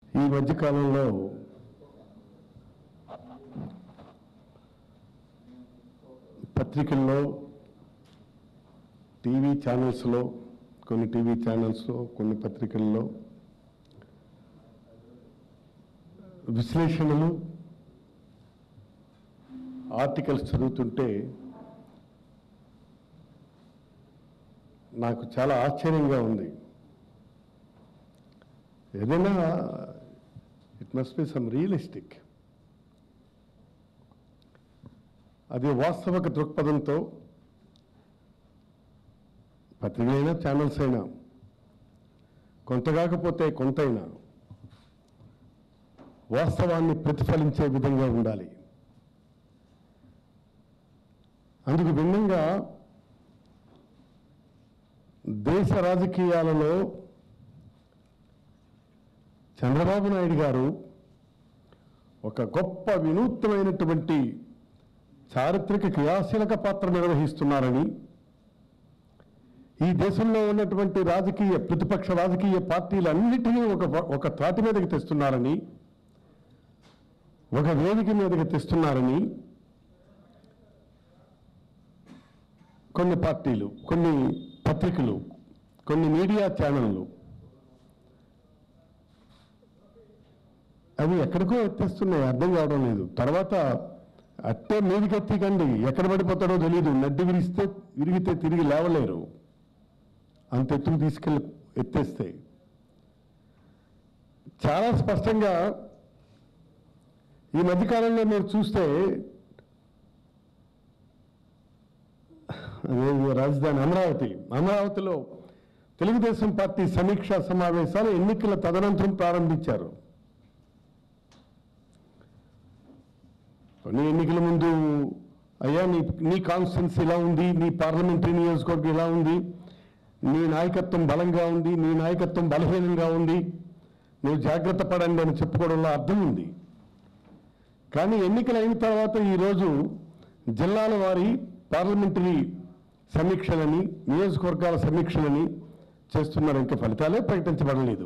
ఈ మధ్యకాలంలో పత్రికల్లో టీవీ ఛానల్స్లో కొన్ని టీవీ ఛానల్స్లో కొన్ని పత్రికల్లో విశ్లేషణలు ఆర్టికల్స్ చదువుతుంటే నాకు చాలా ఆశ్చర్యంగా ఉంది ఏదైనా it must be some realistic అది వాస్తవిక దృక్పథంతో పత్రికలైనా ఛానల్స్ అయినా కొంత కాకపోతే కొంతైనా వాస్తవాన్ని ప్రతిఫలించే విధంగా ఉండాలి అందుకు భిన్నంగా దేశ రాజకీయాలలో చంద్రబాబు నాయుడు గారు ఒక గొప్ప వినూత్నమైనటువంటి చారిత్రక క్రియాశీలక పాత్ర నిర్వహిస్తున్నారని ఈ దేశంలో ఉన్నటువంటి రాజకీయ ప్రతిపక్ష రాజకీయ పార్టీలన్నిటినీ ఒక ఒక త్రాటి మీదకి తెస్తున్నారని ఒక వేదిక మీదకి తెస్తున్నారని కొన్ని పార్టీలు కొన్ని పత్రికలు కొన్ని మీడియా ఛానళ్ళు అవి ఎక్కడికో ఎత్తేస్తున్నాయి అర్థం కావడం లేదు తర్వాత అట్టే మీదికెత్తికండి ఎక్కడ పడిపోతాడో తెలియదు నడ్డి విరిస్తే విరిగితే తిరిగి లేవలేరు అంత ఎత్తుకు తీసుకెళ్ళి ఎత్తేస్తే చాలా స్పష్టంగా ఈ మధ్యకాలంలో మీరు చూస్తే అదే రాజధాని అమరావతి అమరావతిలో తెలుగుదేశం పార్టీ సమీక్షా సమావేశాలు ఎన్నికల తదనంతరం ప్రారంభించారు కొన్ని ఎన్నికల ముందు అయ్యా నీ నీ కాన్స్టిట్యున్సీ ఇలా ఉంది నీ పార్లమెంటరీ నియోజకవర్గం ఇలా ఉంది నీ నాయకత్వం బలంగా ఉంది నీ నాయకత్వం బలహీనంగా ఉంది నువ్వు జాగ్రత్త పడండి అని చెప్పుకోవడంలో అర్థం ఉంది కానీ ఎన్నికలు అయిన తర్వాత ఈరోజు జిల్లాల వారి పార్లమెంటరీ సమీక్షలని నియోజకవర్గాల సమీక్షలని చేస్తున్నారు ఇంకా ఫలితాలే ప్రకటించబడలేదు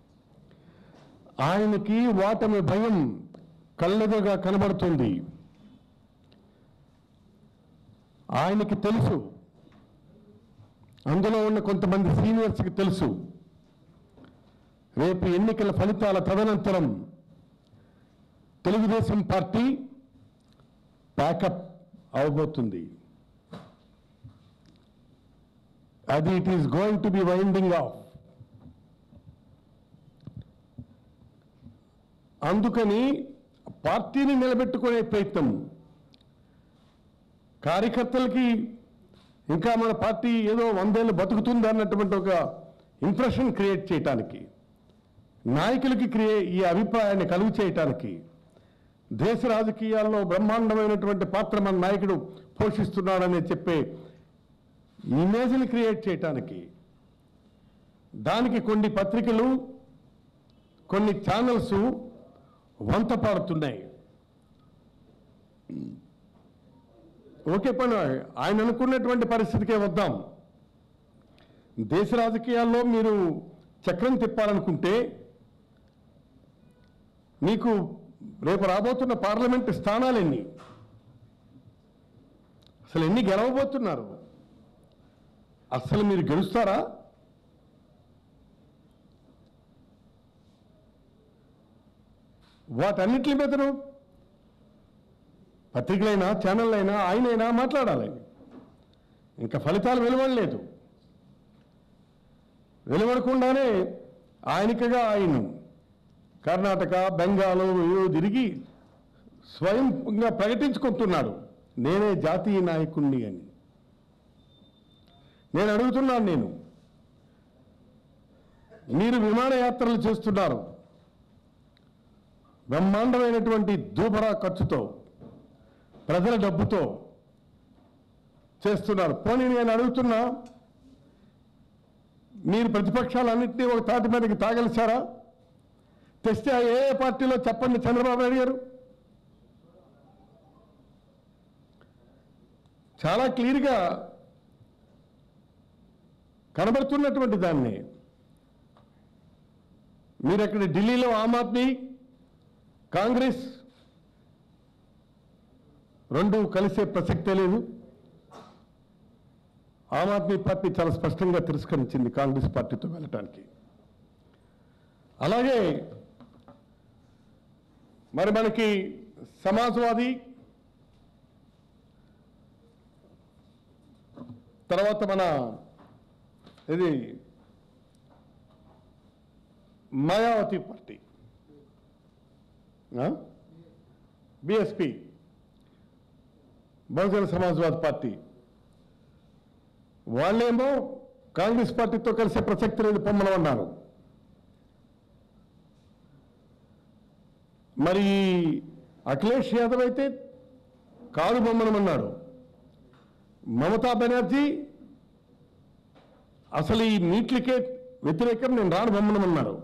ఆయనకి వాటమి భయం కళ్ళెదురుగా కనబడుతుంది ఆయనకి తెలుసు అందులో ఉన్న కొంతమంది సీనియర్స్కి తెలుసు రేపు ఎన్నికల ఫలితాల తదనంతరం తెలుగుదేశం పార్టీ ప్యాకప్ అవబోతుంది అది it is going to be winding off అందుకని పార్టీని నిలబెట్టుకునే ప్రయత్నం కార్యకర్తలకి ఇంకా మన పార్టీ ఏదో వందేళ్ళు బతుకుతుంది అన్నటువంటి ఒక ఇంప్రెషన్ క్రియేట్ చేయటానికి నాయకులకి క్రియే ఈ అభిప్రాయాన్ని కలుగు చేయటానికి దేశ రాజకీయాల్లో బ్రహ్మాండమైనటువంటి పాత్ర మన నాయకుడు పోషిస్తున్నాడని చెప్పే ఇమేజ్ని క్రియేట్ చేయటానికి దానికి కొన్ని పత్రికలు కొన్ని ఛానల్స్ వంత పాడుతున్నాయి ఓకే పని ఆయన అనుకున్నటువంటి పరిస్థితికే వద్దాం దేశ రాజకీయాల్లో మీరు చక్రం తిప్పాలనుకుంటే మీకు రేపు రాబోతున్న పార్లమెంట్ స్థానాలు ఎన్ని అసలు ఎన్ని గెలవబోతున్నారు అసలు మీరు గెలుస్తారా వాటన్నిటి మీదను పత్రికలైనా ఛానళ్ళైనా ఆయనైనా మాట్లాడాలి ఇంకా ఫలితాలు వెలువడలేదు వెలువడకుండానే ఆయనకగా ఆయన కర్ణాటక బెంగాలు ఇవో తిరిగి స్వయంగా ప్రకటించుకుంటున్నాడు నేనే జాతీయ నాయకుణ్ణి అని నేను అడుగుతున్నాను నేను మీరు విమానయాత్రలు చేస్తున్నారు బ్రహ్మాండమైనటువంటి దూబరా ఖర్చుతో ప్రజల డబ్బుతో చేస్తున్నారు పోనీ నేను అడుగుతున్నా మీరు ప్రతిపక్షాలన్నింటినీ ఒక తాటి మీదకి తాగలిశారా తెస్తే ఆ ఏ ఏ పార్టీలో చెప్పండి చంద్రబాబు నాయుడు గారు చాలా క్లియర్గా కనబడుతున్నటువంటి దాన్ని మీరు అక్కడ ఢిల్లీలో ఆమ్ ఆద్మీ కాంగ్రెస్ రెండు కలిసే ప్రసక్తే లేదు ఆమ్ ఆద్మీ పార్టీ చాలా స్పష్టంగా తిరస్కరించింది కాంగ్రెస్ పార్టీతో వెళ్ళటానికి అలాగే మరి మనకి సమాజ్వాదీ తర్వాత మన ఇది Mayawati party BSP Bahujan Samajwad party వాళ్ళేమో కాంగ్రెస్ పార్టీతో కలిసే ప్రసక్తి లేదు పొమ్మనమన్నారు మరి అఖిలేష్ యాదవ్ అయితే కాదు బొమ్మనమన్నాడు మమతా బెనర్జీ అసలు ఈ నీట్లకే వ్యతిరేకం నేను రాను బొమ్మనమన్నారు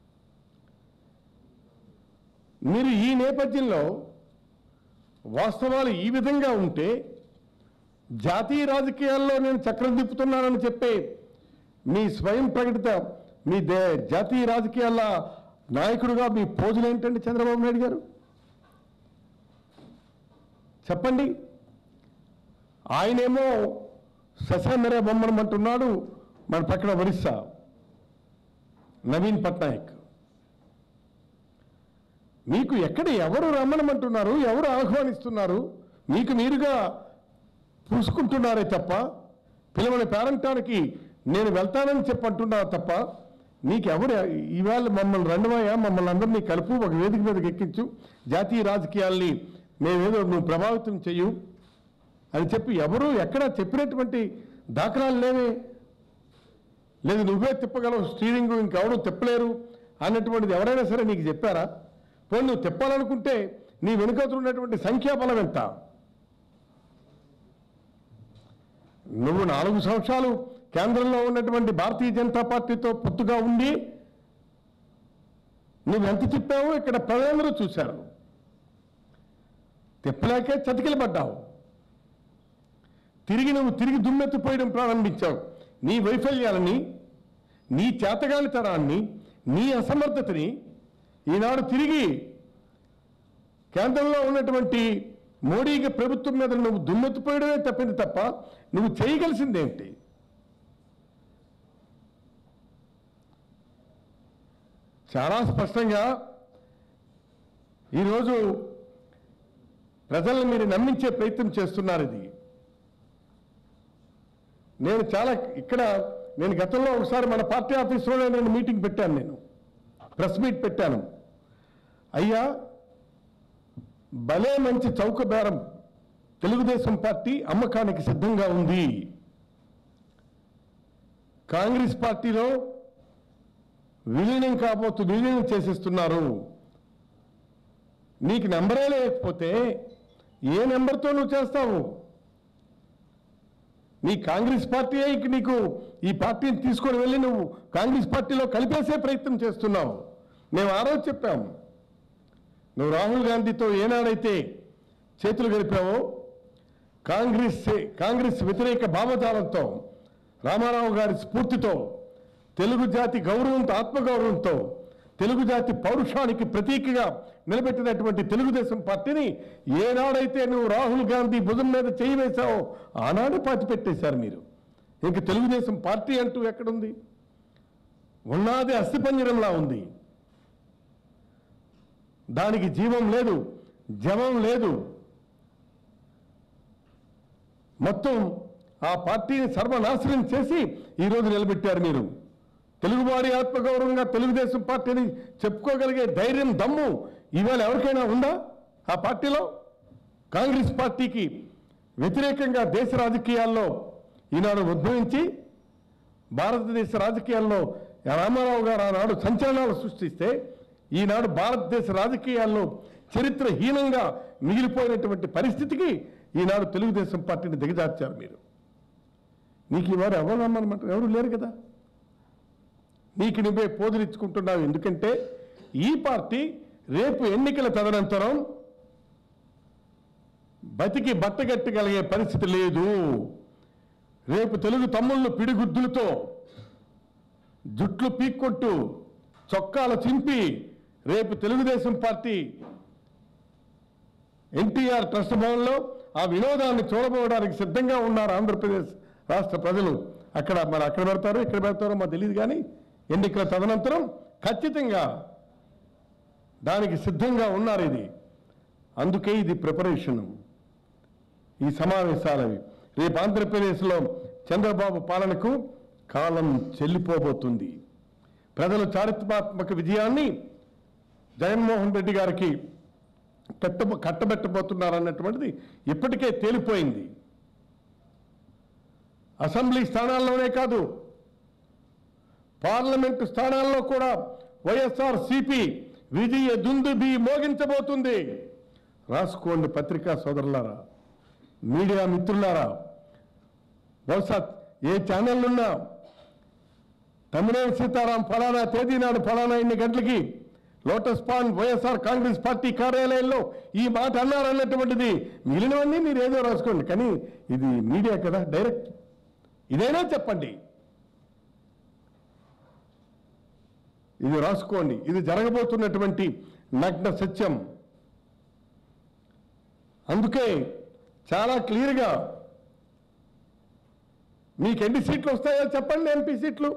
మీరు ఈ నేపథ్యంలో వాస్తవాలు ఈ విధంగా ఉంటే జాతీయ రాజకీయాల్లో నేను చక్రం తిప్పుతున్నానని చెప్పే మీ స్వయం ప్రకటిత మీ దే జాతీయ రాజకీయాల నాయకుడుగా మీ పోజులు ఏంటండి చంద్రబాబు నాయుడు గారు చెప్పండి ఆయనేమో ససేమరే బొమ్మనమంటున్నాడు మన పక్కన ఒరిస్సా నవీన్ పట్నాయక్ మీకు ఎక్కడ ఎవరు రమ్మనమంటున్నారు ఎవరు ఆహ్వానిస్తున్నారు మీకు మీరుగా పూసుకుంటున్నారే తప్ప పిల్లవని పేరంటానికి నేను వెళ్తానని చెప్పంటున్నా తప్ప నీకెవరు ఇవాళ మమ్మల్ని రెండవయ్యా మమ్మల్ని అందరినీ కలుపు ఒక వేదిక మీదకి ఎక్కించు జాతీయ రాజకీయాల్ని మేమేదో నువ్వు ప్రభావితం చెయ్యు అని చెప్పి ఎవరు ఎక్కడ చెప్పినటువంటి దాఖలాలు లేవే లేదు నువ్వే తిప్పగలవు స్టీరింగ్ ఇంకెవరు తిప్పలేరు అన్నటువంటిది ఎవరైనా సరే నీకు చెప్పారా పోనీ నువ్వు తిప్పాలనుకుంటే నీ వెనుకతులు ఉన్నటువంటి సంఖ్యాబలం ఎంత నువ్వు నాలుగు సంవత్సరాలు కేంద్రంలో ఉన్నటువంటి భారతీయ జనతా పార్టీతో పొత్తుగా ఉండి నువ్వు ఎంత తిప్పావో ఇక్కడ ప్రజలందరూ చూశారు తిప్పలేకే చతికిలు పడ్డావు తిరిగి నువ్వు తిరిగి దుమ్మెత్తిపోయడం ప్రారంభించావు నీ వైఫల్యాలని నీ చేతగానితనాన్ని నీ అసమర్థతని ఈనాడు తిరిగి కేంద్రంలో ఉన్నటువంటి మోడీకి ప్రభుత్వం మీద నువ్వు దుమ్మెత్తిపోయడమే తప్పింది తప్ప నువ్వు చేయగలిసిందేంటి చాలా స్పష్టంగా ఈరోజు ప్రజలను మీరు నమ్మించే ప్రయత్నం చేస్తున్నారు ఇది నేను చాలా ఇక్కడ నేను గతంలో ఒకసారి మన పార్టీ ఆఫీసులో నేను మీటింగ్ పెట్టాను నేను ప్రెస్ మీట్ పెట్టాను అయ్యా భలే మంచి చౌక బేరం తెలుగుదేశం పార్టీ అమ్మకానికి సిద్ధంగా ఉంది కాంగ్రెస్ పార్టీలో విలీనం కాబోతు విలీనం చేసేస్తున్నారు నీకు నెంబరే లేకపోతే ఏ నెంబర్తో నువ్వు చేస్తావు నీ కాంగ్రెస్ పార్టీ ఇక నీకు ఈ పార్టీని తీసుకొని వెళ్ళి నువ్వు కాంగ్రెస్ పార్టీలో కలిపేసే ప్రయత్నం చేస్తున్నావు మేము ఆ రోజు చెప్పాం నువ్వు రాహుల్ గాంధీతో ఏనాడైతే చేతులు గడిపావో కాంగ్రెస్ కాంగ్రెస్ వ్యతిరేక భావజాలంతో రామారావు గారి స్ఫూర్తితో తెలుగు జాతి గౌరవంతో ఆత్మగౌరవంతో తెలుగు జాతి పౌరుషానికి ప్రతీకగా నిలబెట్టినటువంటి తెలుగుదేశం పార్టీని ఏనాడైతే నువ్వు రాహుల్ గాంధీ భుజం మీద చేయి వేశావో ఆనాడే పాతి పెట్టేశారు మీరు ఇంక తెలుగుదేశం పార్టీ అంటూ ఎక్కడుంది ఉన్నది అస్థిపంజరంలా ఉంది దానికి జీవం లేదు జవం లేదు మొత్తం ఆ పార్టీని సర్వనాశనం చేసి ఈరోజు నిలబెట్టారు మీరు తెలుగువాడి ఆత్మగౌరవంగా తెలుగుదేశం పార్టీని చెప్పుకోగలిగే ధైర్యం దమ్ము ఇవాళ ఎవరికైనా ఉందా ఆ పార్టీలో కాంగ్రెస్ పార్టీకి వ్యతిరేకంగా దేశ రాజకీయాల్లో ఈనాడు ఉద్భవించి భారతదేశ రాజకీయాల్లో రామారావు గారు ఆనాడు సంచలనాలు సృష్టిస్తే ఈనాడు భారతదేశ రాజకీయాల్లో చరిత్రహీనంగా మిగిలిపోయినటువంటి పరిస్థితికి ఈనాడు తెలుగుదేశం పార్టీని దిగజార్చారు మీరు నీకు ఇవారు ఎవరు రమ్మనమాట ఎవరు లేరు కదా నీకు నువ్వే పోదులిచ్చుకుంటున్నావు ఎందుకంటే ఈ పార్టీ రేపు ఎన్నికల తదనంతరం బతికి బట్టగట్టగలిగే పరిస్థితి లేదు రేపు తెలుగు తమ్ముళ్ళు పిడిగుద్దులతో జుట్లు పీక్కొట్టు చొక్కాలు చింపి రేపు తెలుగుదేశం పార్టీ ఎన్టీఆర్ ట్రస్ట్ భవన్లో ఆ వినోదాన్ని చూడబోవడానికి సిద్ధంగా ఉన్నారు ఆంధ్రప్రదేశ్ రాష్ట్ర ప్రజలు అక్కడ మరి అక్కడ పెడతారు ఇక్కడ పెడతారో మాకు తెలియదు కానీ ఎన్నికల తదనంతరం ఖచ్చితంగా దానికి సిద్ధంగా ఉన్నారు ఇది అందుకే ఇది ప్రిపరేషన్ ఈ సమావేశాలవి రేపు ఆంధ్రప్రదేశ్లో చంద్రబాబు పాలనకు కాలం చెల్లిపోబోతుంది ప్రజలు చారిత్రాత్మక విజయాన్ని జగన్మోహన్ రెడ్డి గారికి కట్ట కట్టబెట్టబోతున్నారన్నటువంటిది ఇప్పటికే తేలిపోయింది అసెంబ్లీ స్థానాల్లోనే కాదు పార్లమెంటు స్థానాల్లో కూడా వైఎస్ఆర్ సిపి విజయ దుందుబి మోగించబోతుంది రాసుకోండి పత్రికా సోదరులారా మీడియా మిత్రులారా బహుశా ఏ ఛానళ్ళున్నా తమ్మినేని సీతారాం ఫలానా తేదీ నాడు ఫలానా ఇన్ని గంటలకి lotus pond YSR Congress party కార్యాలయంలో ఈ మాట అన్నారన్నటువంటిది మిగిలినవన్నీ మీరు ఏదో రాసుకోండి కానీ ఇది మీడియా కదా డైరెక్ట్ ఇదైనా చెప్పండి ఇది రాసుకోండి ఇది జరగబోతున్నటువంటి నగ్న సత్యం అందుకే చాలా క్లియర్గా మీకు ఎన్ని సీట్లు వస్తాయో చెప్పండి ఎంపీ సీట్లు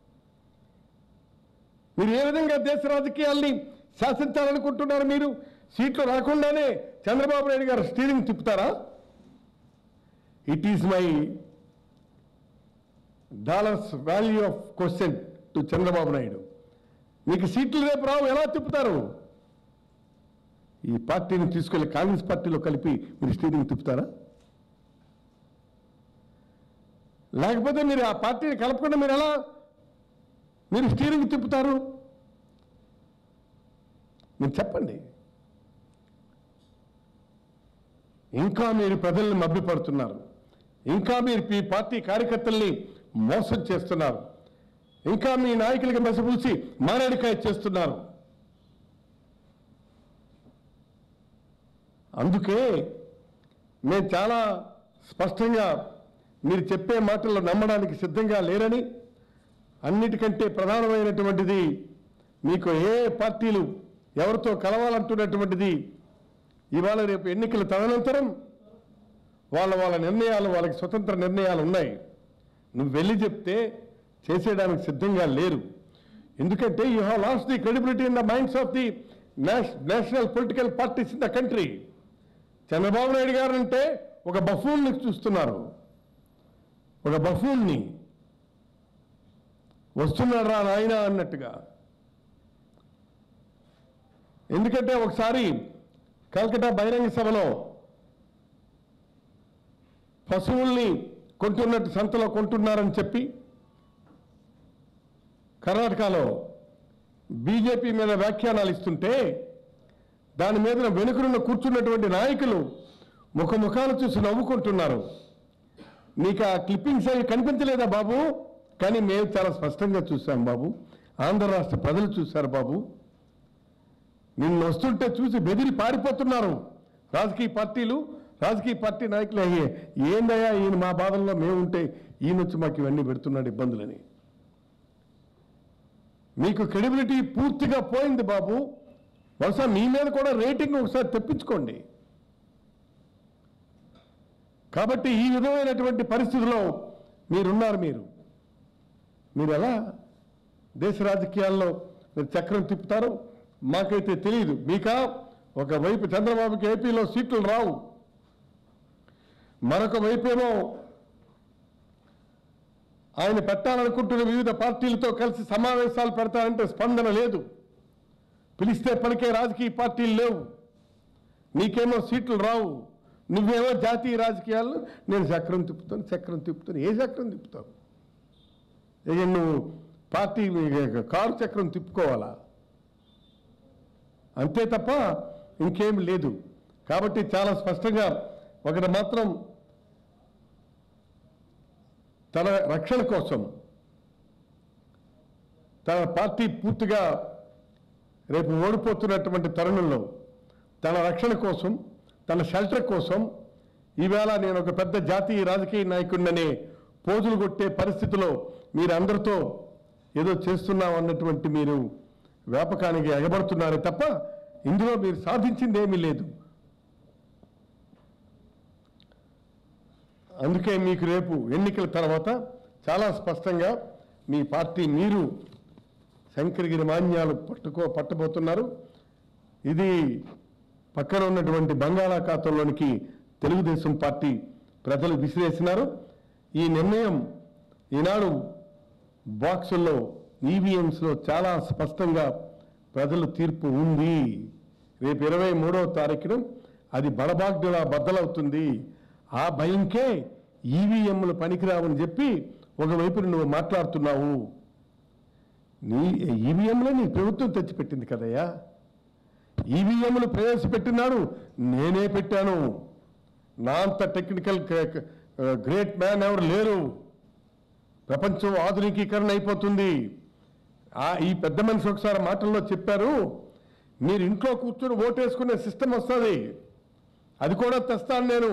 మీరు ఏ విధంగా దేశ రాజకీయాల్ని శాసించాలనుకుంటున్నారు మీరు సీట్లు రాకుండానే చంద్రబాబు నాయుడు గారు స్టీరింగ్ తిప్పుతారా it is my dollars value of question to Chandrababu Naidu మీకు సీట్లు రేపు రావు ఎలా తిప్పుతారు ఈ పార్టీని తీసుకెళ్లి కాంగ్రెస్ పార్టీలో కలిపి మీరు స్టీరింగ్ తిప్పుతారా లేకపోతే మీరు ఆ పార్టీని కలపకుండా మీరు ఎలా మీరు స్టీరింగ్ తిప్పుతారు మీరు చెప్పండి ఇంకా మీరు ప్రజల్ని మభ్యపడుతున్నారు ఇంకా మీరు మీ పార్టీ కార్యకర్తల్ని మోసం చేస్తున్నారు ఇంకా మీ నాయకులకి మెసపూసి మారేడుకాయ చేస్తున్నారు అందుకే మేము చాలా స్పష్టంగా మీరు చెప్పే మాటల్లో నమ్మడానికి సిద్ధంగా లేరని అన్నిటికంటే ప్రధానమైనటువంటిది మీకు ఏ పార్టీలు ఎవరితో కలవాలంటున్నటువంటిది ఇవాళ రేపు ఎన్నికల తదనంతరం వాళ్ళ వాళ్ళ నిర్ణయాలు వాళ్ళకి స్వతంత్ర నిర్ణయాలు ఉన్నాయి నువ్వు వెళ్ళి చెప్తే చేసేయడానికి సిద్ధంగా లేరు ఎందుకంటే you have lost the credibility in the minds of the national political parties in the country Chandrababu Naidu గారు అంటే ఒక బఫూన్ని చూస్తున్నారు ఒక బఫూన్ని వస్తున్నాడు రా నాయన అన్నట్టుగా ఎందుకంటే ఒకసారి కల్కటా బహిరంగ సభలో పశువుల్ని కొంటున్నట్టు సంతలో కొంటున్నారని చెప్పి కర్ణాటకలో బీజేపీ మీద వ్యాఖ్యానాలు ఇస్తుంటే దాని మీద వెనుకనున్న కూర్చున్నటువంటి నాయకులు ముఖముఖాలు చూసి నవ్వుకుంటున్నారు నీకు ఆ క్లిప్పింగ్స్ అవి కనిపించలేదా బాబు కానీ మేము చాలా స్పష్టంగా చూసాం బాబు ఆంధ్ర రాష్ట్ర ప్రజలు చూశారు బాబు నిన్ను వస్తుంటే చూసి బెదిరి పారిపోతున్నారు రాజకీయ పార్టీలు రాజకీయ పార్టీ నాయకులు అయ్యే ఏందయ్యా ఈయన మా బాధల్లో మేము ఉంటే ఈయన వచ్చి మాకు ఇవన్నీ పెడుతున్నాడు ఇబ్బందులని మీకు క్రెడిబిలిటీ పూర్తిగా పోయింది బాబు బహుశా మీ మీద కూడా రేటింగ్ ఒకసారి తెప్పించుకోండి కాబట్టి ఈ విధమైనటువంటి పరిస్థితిలో మీరున్నారు మీరు మీరు ఎలా దేశ రాజకీయాల్లో మీరు చక్రం తిప్పుతారో మాకైతే తెలియదు మీకా ఒకవైపు చంద్రబాబుకి ఏపీలో సీట్లు రావు మరొక వైపేమో ఆయన పెట్టాలనుకుంటున్న వివిధ పార్టీలతో కలిసి సమావేశాలు పెడతారంటే స్పందన లేదు పిలిస్తే పలికే రాజకీయ పార్టీలు లేవు నీకేమో సీట్లు రావు నువ్వేమో జాతీయ రాజకీయాల్లో నేను చక్రం తిప్పుతాను చక్రం తిప్పుతాను ఏ చక్రం తిప్పుతావు ఇక నువ్వు పార్టీ ఇక కారు చక్రం తిప్పుకోవాలా అంతే తప్ప ఇంకేం లేదు కాబట్టి చాలా స్పష్టంగా ఒకటి మాత్రం తన రక్షణ కోసం తన పార్టీ పూర్తిగా రేపు ఓడిపోతున్నటువంటి తరుణంలో తన రక్షణ కోసం తన షెల్టర్ కోసం ఈవేళ నేను ఒక పెద్ద జాతీయ రాజకీయ నాయకుడిననే పోజులు కొట్టే పరిస్థితిలో మీరు అందరితో ఏదో చేస్తున్నాం అన్నటువంటి మీరు వ్యాపకానికి ఎగబడుతున్నారే తప్ప ఇందులో మీరు సాధించింది ఏమీ లేదు అందుకే మీకు రేపు ఎన్నికల తర్వాత చాలా స్పష్టంగా మీ పార్టీ మీరు శంకరగిరి మాన్యాలు పట్టుకో పట్టబోతున్నారు ఇది పక్కన ఉన్నటువంటి బంగాళాఖాతంలోనికి తెలుగుదేశం పార్టీ ప్రజలు విసిరేసినారు ఈ నిర్ణయం ఈనాడు బాక్సుల్లో ఈవీఎంస్లో చాలా స్పష్టంగా ప్రజలు తీర్పు ఉంది రేపు ఇరవై మూడవ తారీఖున అది బడబాగ్డులా బద్దలవుతుంది ఆ భయంకే ఈవీఎంలు పనికిరావని చెప్పి ఒకవైపు నువ్వు మాట్లాడుతున్నావు నీ ఈవీఎంలో నీ ప్రభుత్వం తెచ్చిపెట్టింది కదయ్యా ఈవీఎంలు ప్రవేశపెట్టినాడు నేనే పెట్టాను నా అంత టెక్నికల్ గ్రేట్ మ్యాన్ ఎవరు లేరు ప్రపంచం ఆధునికీకరణ అయిపోతుంది ఆ ఈ పెద్ద మనిషి ఒకసారి మాటల్లో చెప్పారు మీరు ఇంట్లో కూర్చొని ఓటేసుకునే సిస్టమ్ వస్తుంది అది కూడా తెస్తాను నేను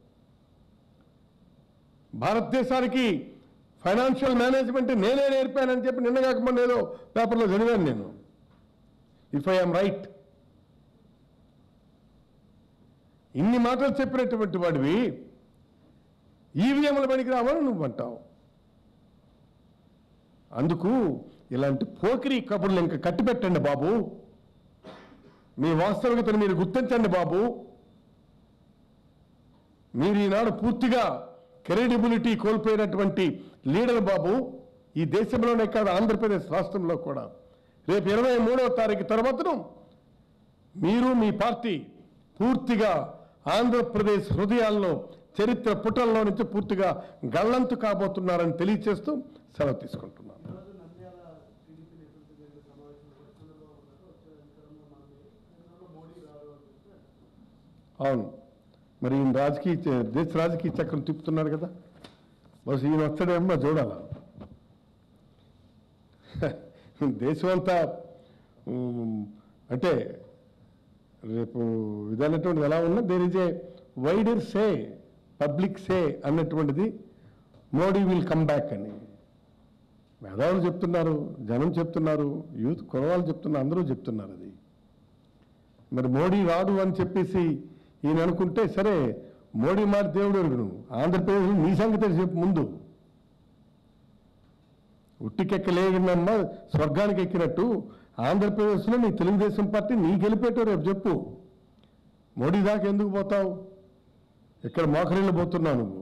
భారతదేశానికి ఫైనాన్షియల్ మేనేజ్మెంట్ నేనే నేర్పానని చెప్పి నిన్న కాకపోతే ఏదో పేపర్లో చదివాను నేను ఇఫ్ ఐఎమ్ రైట్ ఇన్ని మాటలు చెప్పినటువంటి వాడివి ఈవీఎంల పనికి రావని నువ్వు అంటావు అందుకు ఇలాంటి పోకిరి కబుర్లు ఇంకా కట్టిపెట్టండి బాబు మీ వాస్తవికతను మీరు గుర్తించండి బాబు మీరు ఈనాడు పూర్తిగా క్రెడిబిలిటీ కోల్పోయినటువంటి లీడర్ బాబు ఈ దేశంలోనే కాదు ఆంధ్రప్రదేశ్ రాష్ట్రంలో కూడా రేపు ఇరవై మూడవ తారీఖు తర్వాతను మీరు మీ పార్టీ పూర్తిగా ఆంధ్రప్రదేశ్ హృదయాల్లో చరిత్ర పుటల్లో నుంచి పూర్తిగా గల్లంతు కాబోతున్నారని తెలియచేస్తూ సెలవు తీసుకుంటున్నాను ఈరోజు నంద్యాల టీడీపీ నేతలతో జరిగిన సమావేశంలో కూడా చంద్రబాబు గారు వచ్చే ఎన్నికల్లో మనకి కేంద్రంలో మోడీ రారు అని చెప్పి అవును మరి ఈయన రాజకీయ చ- దేశ రాజకీయ చక్రం తిప్పుతున్నాడు కదా బస్ ఈయన వస్తాడేమో చూడాల దేశం అంతా ఉమ్, అంటే రేపు ఇదన్నటువంటిది ఎలా ఉన్నా there is a wider say public say అన్నటువంటిది మోడీ విల్ కమ్ బ్యాక్ అని మేధావులు చెప్తున్నారు జనం చెప్తున్నారు యూత్ కురవాళ్ళు చెప్తున్నారు అందరూ చెప్తున్నారు అది మరి మోడీ రాడు అని చెప్పేసి ఈయన అనుకుంటే సరే మోడీ మారి దేవుడు ఎరుగును ఆంధ్రప్రదేశ్ నీ సంగతి చెప్పు ముందు ఉట్టికెక్కలేగినమ్మ స్వర్గానికి ఎక్కినట్టు ఆంధ్రప్రదేశ్లో నీ తెలుగుదేశం పార్టీ నీ గెలిపేటో రేపు చెప్పు మోడీ దాకా ఎందుకు పోతావు ఇక్కడ మోకరిల్లు పోతున్నావు నువ్వు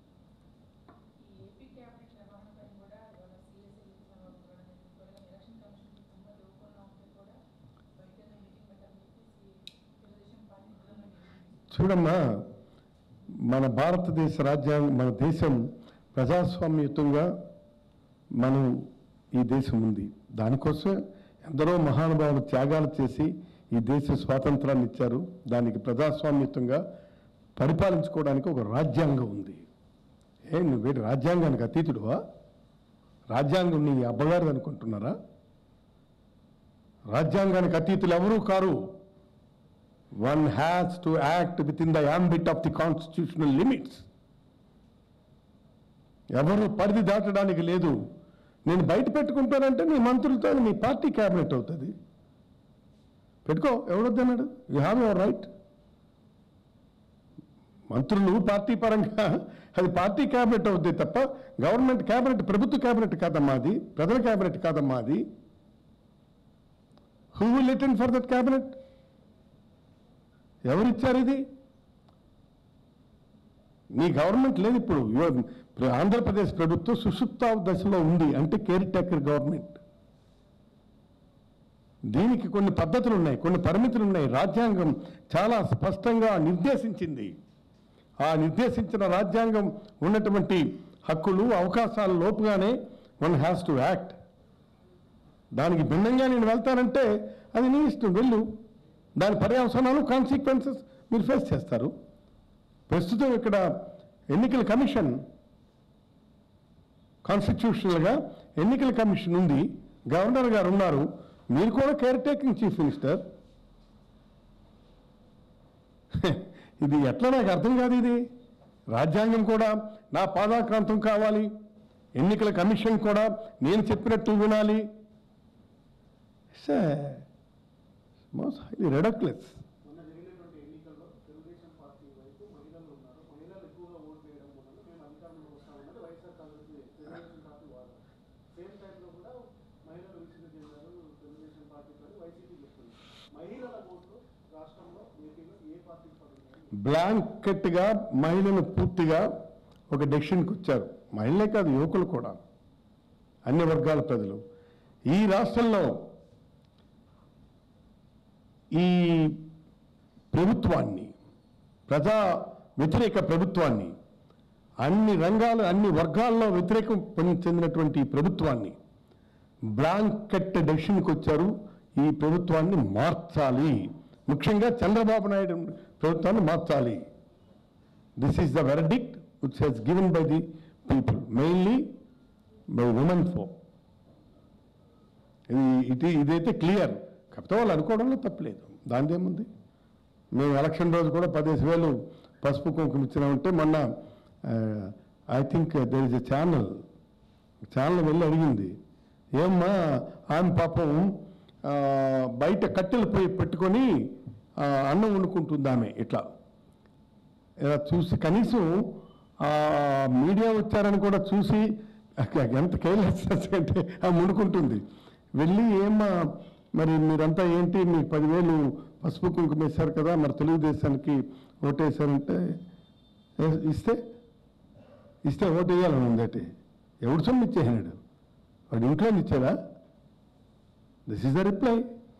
ఈ ఏపీ క్యాబినెట్ నిర్వహణపై కూడా ఇవాళ సిఎస్ఐ సమావేశంలో త్వరగా ఎలక్షన్ కమిషన్ ತುಂಬ లోపల ఉంటే కూడా బయట మీటింగ్ పెట్టాలని చెప్పేసి తెలుగుదేశం పార్టీ నిధులను నిర్ణయించింది చూడమ్మా మన భారతదేశ రాజ్యాంగం మన దేశం ప్రజాస్వామ్యయుతంగా మనం ఈ దేశం ఉంది దానికోసం ఎందరో మహానుభావులు త్యాగాలు చేసి ఈ దేశ స్వాతంత్రాన్ని ఇచ్చారు దానికి ప్రజాస్వామ్యయుతంగా పరిపాలించుకోవడానికి ఒక రాజ్యాంగం ఉంది ఏ నువ్వేటి రాజ్యాంగానికి అతీతుడువా రాజ్యాంగం నీ అబ్బగారిది అనుకుంటున్నారా రాజ్యాంగానికి అతీతులు ఎవరూ కారు one has to act within the ambit of the constitutional limits. ఎవరు పరిధి దాటడానికి లేదు నేను బయట పెట్టుకుంటానంటే నీ మంత్రులతో నీ పార్టీ క్యాబినెట్ అవుతుంది పెట్టుకో ఎవడొద్దన్నాడు యూ హ్యావ్ యువర్ రైట్ మంత్రులు పార్టీ పరంగా అది పార్టీ క్యాబినెట్ అవుతుంది తప్ప గవర్నమెంట్ క్యాబినెట్ ప్రభుత్వ క్యాబినెట్ కాదమ్మా అది ప్రజల క్యాబినెట్ కాదమ్మా అది who will attend for that cabinet ఎవరిచ్చారు ఇది నీ గవర్నమెంట్ లేదు ఇప్పుడు యువ- ప్ర- ఆంధ్రప్రదేశ్ ప్రభుత్వం సుషుప్త దశలో ఉంది అంటే కేర్ టేకర్ గవర్నమెంట్ దీనికి కొన్ని పద్ధతులు ఉన్నాయి కొన్ని పరిమితులు ఉన్నాయి రాజ్యాంగం చాలా స్పష్టంగా నిర్దేశించింది ఆ నిర్దేశించిన రాజ్యాంగం ఉన్నటువంటి హక్కులు అవకాశాల లోపుగానే వన్ హ్యాస్ టు యాక్ట్ దానికి భిన్నంగా నేను వెళ్తానంటే అది నీ ఇష్టం వెళ్ళు దాని పర్యవసనాలు కాన్సిక్వెన్సెస్ మీరు ఫేస్ చేస్తారు ప్రస్తుతం ఇక్కడ ఎన్నికల కమిషన్ కాన్స్టిట్యూషనల్గా ఎన్నికల కమిషన్ ఉంది గవర్నర్ గారు ఉన్నారు మీరు కూడా కేర్ టేకింగ్ చీఫ్ మినిస్టర్ ఇది ఎట్లా నాకు అర్థం కాదు ఇది రాజ్యాంగం కూడా నా పాదాక్రాంతం కావాలి ఎన్నికల కమిషన్ కూడా నేను చెప్పినట్టు వినాలి ఇట్స్ మోస్ట్ హైలీ రెడక్లెస్ మొన్న జరిగినటువంటి ఎన్నికల్లో తెలుగుదేశం పార్టీ వైపు మహిళలు ఉన్నారు మహిళలు ఎక్కువగా ఓటు వేయడం వల్ల మేము అధికారంలో వస్తామన్నది వైఎస్ఆర్ కాంగ్రెస్ తెలుగుదేశం పార్టీ వాదన సేమ్ టైంలో కూడా మహిళలు విసిరి చెందారు తెలుగుదేశం పార్టీతో వైసీపీ చెప్తుంది మహిళల ఓట్లు రాష్ట్రంలో ఏపీలో ఏ పార్టీకి పడుతుంది బ్లాంకెట్గా మహిళలు పూర్తిగా ఒక డెసిషన్కి వచ్చారు మహిళలే కాదు యువకులు కూడా అన్ని వర్గాల ప్రజలు ఈ రాష్ట్రంలో ఈ ప్రభుత్వాన్ని ప్రజా వ్యతిరేక ప్రభుత్వాన్ని అన్ని రంగాలు అన్ని వర్గాల్లో వ్యతిరేకం పొంది- చెందినటువంటి ఈ ప్రభుత్వాన్ని బ్లాంకెట్ డెసిషన్కి వచ్చారు ఈ ప్రభుత్వాన్ని మార్చాలి ముఖ్యంగా చంద్రబాబు నాయుడు ప్రభుత్వాన్ని మార్చాలి this is the verdict which he's given by the people mainly by women ఫో ఇది ఇది ఇదైతే క్లియర్ కాకపోతే వాళ్ళు అనుకోవడంలో తప్పలేదు దాని ఏముంది మేము ఎలక్షన్ రోజు కూడా పదిహేను వేలు పసుపు కుంకుమ ఇచ్చినామంటే మొన్న I think there is a channel channel వెళ్ళి అడిగింది ఏమ్మా ఆమె పాపం ఆ, బయట కట్టెలు పోయి పెట్టుకొని ఆ, అన్నం వండుకుంటుంది ఆమె ఇట్లా ఇలా చూసి కనీసం ఆ మీడియా వచ్చారని కూడా చూసి ఎంత కేర్లెస్నెస్ అంటే ఆ ముడుకుంటుంది వెళ్ళి ఏమ్మా మరి మీరంతా ఏంటి మీకు పదివేలు పసుపు కుంకుమ వేశారు కదా మరి తెలుగుదేశానికి ఓటేశారంటే ఏ- ఇస్తే ఇస్తే ఓటు వేయాలని ఉందటి ఎవడు సొమ్ము ఇచ్చేసినాడు వాడు ఇంట్లో ఇచ్చాడా this is the reply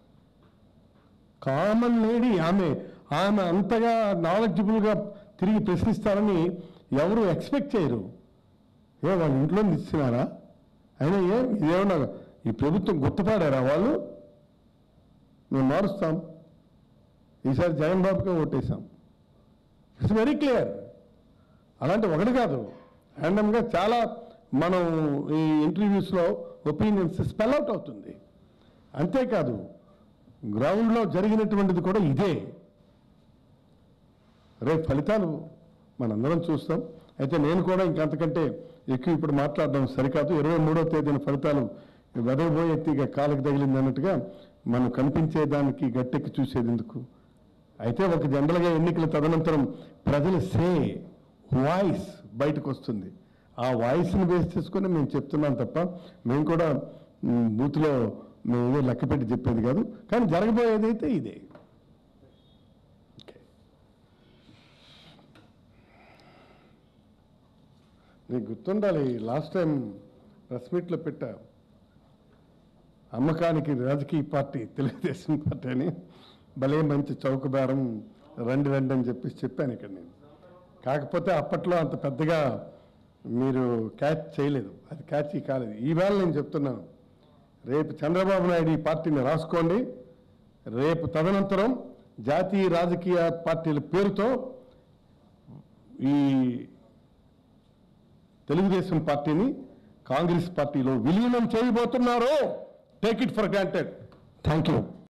common lady ఆమె ఆమె అంతగా నాలెడ్జబుల్గా తిరిగి ప్రశ్నిస్తారని ఎవరు ఎక్స్పెక్ట్ చేయరు ఏ వాళ్ళ ఇంట్లో ఇచ్చినారా అయినా ఏ ఇదేమన్నా ఈ ప్రభుత్వం గుర్తుపాడారా వాళ్ళు మేము మారుస్తాం ఈసారి జగన్ బాబుకే ఓటేసాం ఇట్స్ వెరీ క్లియర్ అలాంటి ఒకటి కాదు ర్యాండమ్గా చాలా మనం ఈ ఇంటర్వ్యూస్లో ఒపీనియన్స్ స్పెల్ అవుట్ అవుతుంది అంతేకాదు గ్రౌండ్లో జరిగినటువంటిది కూడా ఇదే రేపు ఫలితాలు మనందరం చూస్తాం అయితే నేను కూడా ఇంకంతకంటే ఎక్కువ ఇప్పుడు మాట్లాడడం సరికాదు ఇరవై మూడో తేదీన ఫలితాలు వెదవబోయే తీగ కాలకు తగిలింది అన్నట్టుగా మనం కనిపించే దానికి గట్టెక్కి చూసేది ఎందుకు అయితే ఒక జనరల్గా ఎన్నికల తదనంతరం ప్రజల సే వాయిస్ బయటకు వస్తుంది ఆ వాయిస్ని బేస్ చేసుకొని మేము చెప్తున్నాం తప్ప మేము కూడా మ్, బూత్లో మేము ఏదో లెక్క పెట్టి చెప్పేది కాదు కానీ జరగబోయేది అయితే ఇదే ఓకే నీకు గుర్తుండాలి లాస్ట్ టైం ప్రెస్ మీట్లో పెట్టా అమ్మకానికి రాజకీయ పార్టీ తెలుగుదేశం పార్టీ అని భలే మంచి చౌక బేరం రండి రండి అని చెప్పేసి చెప్పాను ఇక్కడ నేను కాకపోతే అప్పట్లో అంత పెద్దగా మీరు క్యాచ్ చేయలేదు అది క్యాచ్ కాలేదు ఈవేళ నేను చెప్తున్నాను రేపు చంద్రబాబు నాయుడు ఈ పార్టీని రాసుకోండి రేపు తదనంతరం జాతీయ రాజకీయ పార్టీల పేరుతో ఈ తెలుగుదేశం పార్టీని కాంగ్రెస్ పార్టీలో విలీనం చేయబోతున్నారు take it for granted thank you